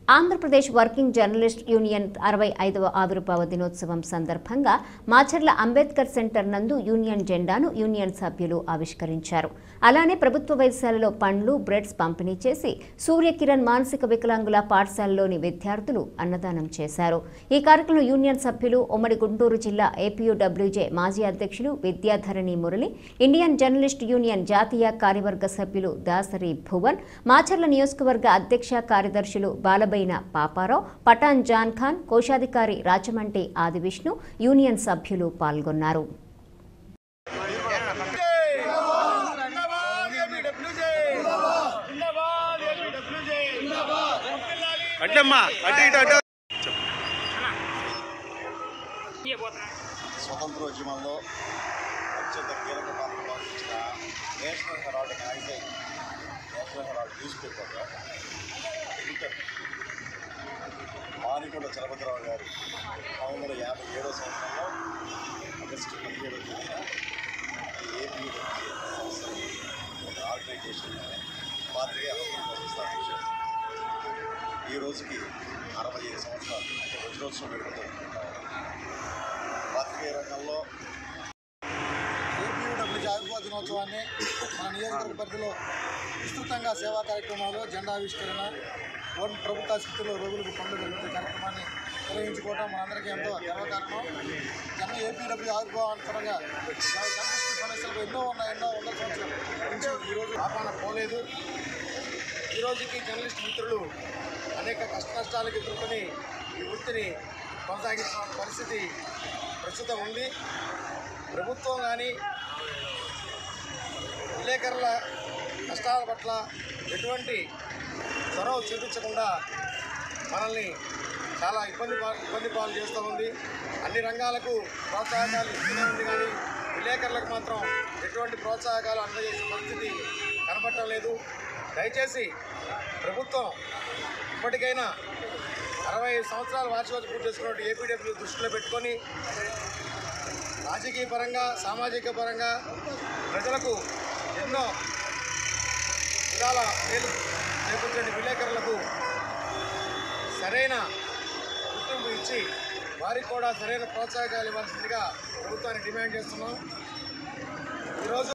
Andhra Pradesh working journalist union అరవై ఐదవ ఆవిర్భావ దినోత్సవం సందర్భంగా మాచర్ల అంబేద్కర్ సెంటర్ నందు యూనియన్ జెండాను యూనియన్ సభ్యులు ఆవిష్కరించారు అలానే ప్రభుత్వ వైద్యశాలలో పండ్లు బ్రెడ్స్ పంపిణీ చేసి సూర్యకిరణ్ మానసిక వికలాంగుల పాఠశాలలోని విద్యార్థులు అన్నదానం చేశారు ఈ కార్యక్రమంలో యూనియన్ సభ్యులు ఉమ్మడి గుంటూరు జిల్లా ఏపీయూడబ్ల్యూజే మాజీ అధ్యక్షులు Vidyadharani Murali Indian journalist union జాతీయ కార్యవర్గ సభ్యులు దాసరి భువన్ మాచర్ల నియోజకవర్గ అధ్యక్ష కార్యదర్శులు బాలబైన పాపారావు పఠాన్ జాన్ ఖాన్ కోశాధికారి రాచమంటి ఆదివిష్ణు యూనియన్ సభ్యులు పాల్గొన్నారు అట్లమ్మా అటు ఇటు అటు స్వతంత్రోద్యమంలో అత్యంత కీలక పాత్ర వహించిన National Herald magazine National Herald news పేపర్లో ఎడిటర్ మానికొండ చలపతిరావు గారు పంతొమ్మిది వందల యాభై ఏడో సంవత్సరంలో ఆగస్టు పదిహేడో తేదీన ఏపీ సంస్థ ఒక ఆర్గనైజేషన్ పాత్రికేయ హక్కుల స్థాపించారు ఈ రోజుకి అరవై ఐదు సంవత్సరాలు అంటే వజ్రోత్సవం పెరుగుతూ పాత్రికేయ రంగంలో ఏపీయూడబ్ల్యూ ఆవిర్భావ దినోత్సవాన్ని మన నియోజకవర్గ పరిధిలో విస్తృతంగా సేవా కార్యక్రమాలు జెండా ఆవిష్కరణ ఓన్ ప్రభుత్వ ఆసుపత్రిలో రోగులకు పనులు జరుగుతున్న కార్యక్రమాన్ని నిర్వహించుకోవడం మనందరికీ ఎంతో గర్వకారణం జన ఏపీడబ్ల్యూ ఆవిర్భావానుకరంగా జర్నలిస్టు సమస్యలు ఎన్నో ఉన్నాయి ఎన్నో వందల సంవత్సరాల నుంచి ఈరోజు ఆపాన పోలేదు ఈ రోజుకి జర్నలిస్ట్ మిత్రులు అనేక కష్ట నష్టాలకు ఎదుర్కొని ఈ వృత్తిని కొనసాగించిన పరిస్థితి ప్రస్తుతం ఉంది ప్రభుత్వం కానీ విలేకరుల కష్టాల పట్ల ఎటువంటి చొరవ చూపించకుండా మనల్ని చాలా ఇబ్బంది పా ఇబ్బంది పాలు చేస్తూ ఉంది అన్ని రంగాలకు ప్రోత్సాహకాలు ఇస్తూనే ఉంది కానీ విలేకరులకు మాత్రం ఎటువంటి ప్రోత్సాహకాలు అందజేసే పరిస్థితి కనపడటం లేదు దయచేసి ప్రభుత్వం ఇప్పటికైనా అరవై ఐదు సంవత్సరాల వార్షికోత్సవం పూర్తి చేసుకున్నట్టు ఏపీడబ్ల్యూ దృష్టిలో పెట్టుకొని రాజకీయ పరంగా సామాజిక పరంగా ప్రజలకు ఎన్నో విధాల మేలు చేకూర్చే విలేకరులకు సరైన గుర్తింపు ఇచ్చి వారికి కూడా సరైన ప్రోత్సాహకాలు ఇవ్వాల్సిందిగా ప్రభుత్వాన్ని డిమాండ్ చేస్తున్నాం ఈరోజు